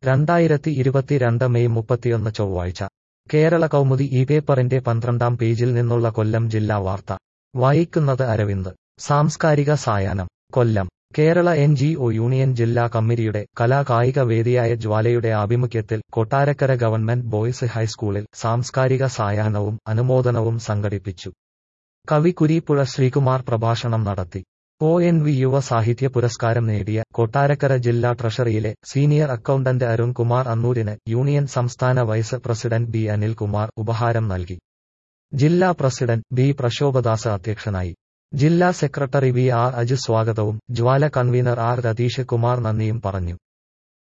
രണ്ടായിരത്തി ഇരുപത്തിരണ്ട് മെയ് മുപ്പത്തിയൊന്ന് ചൊവ്വാഴ്ച കേരള കൗമുദി ഈ പേപ്പറിന്റെ പന്ത്രണ്ടാം പേജിൽ നിന്നുള്ള കൊല്ലം ജില്ലാ വാർത്ത വായിക്കുന്നത് അരവിന്ദ് സാംസ്കാരിക സായാഹ്നം Kollam Kerala N G O union ജില്ലാ കമ്മിറ്റിയുടെ കലാകായിക വേദിയായ ജ്വാലയുടെ ആഭിമുഖ്യത്തിൽ കൊട്ടാരക്കര ഗവൺമെന്റ് ബോയ്സ് ഹൈസ്കൂളിൽ സാംസ്കാരിക സായാഹ്നവും അനുമോദനവും സംഘടിപ്പിച്ചു കവി കുരീപ്പുഴ ശ്രീകുമാർ പ്രഭാഷണം നടത്തി ഒ എൻ വി യുവ സാഹിത്യ പുരസ്കാരം നേടിയ കൊട്ടാരക്കര ജില്ലാ ട്രഷറിയിലെ സീനിയർ അക്കൗണ്ടന്റ് അരുൺ കുമാർ അന്നൂരിന് യൂണിയൻ സംസ്ഥാന വൈസ് പ്രസിഡന്റ് ബി അനിൽകുമാർ ഉപഹാരം നൽകി ജില്ലാ പ്രസിഡന്റ് ബി പ്രശോഭദാസ് അധ്യക്ഷനായി ജില്ലാ സെക്രട്ടറി വി ആർ അജു സ്വാഗതവും ജ്വാല കൺവീനർ ആർ രതീഷ് കുമാർ നന്ദിയും പറഞ്ഞു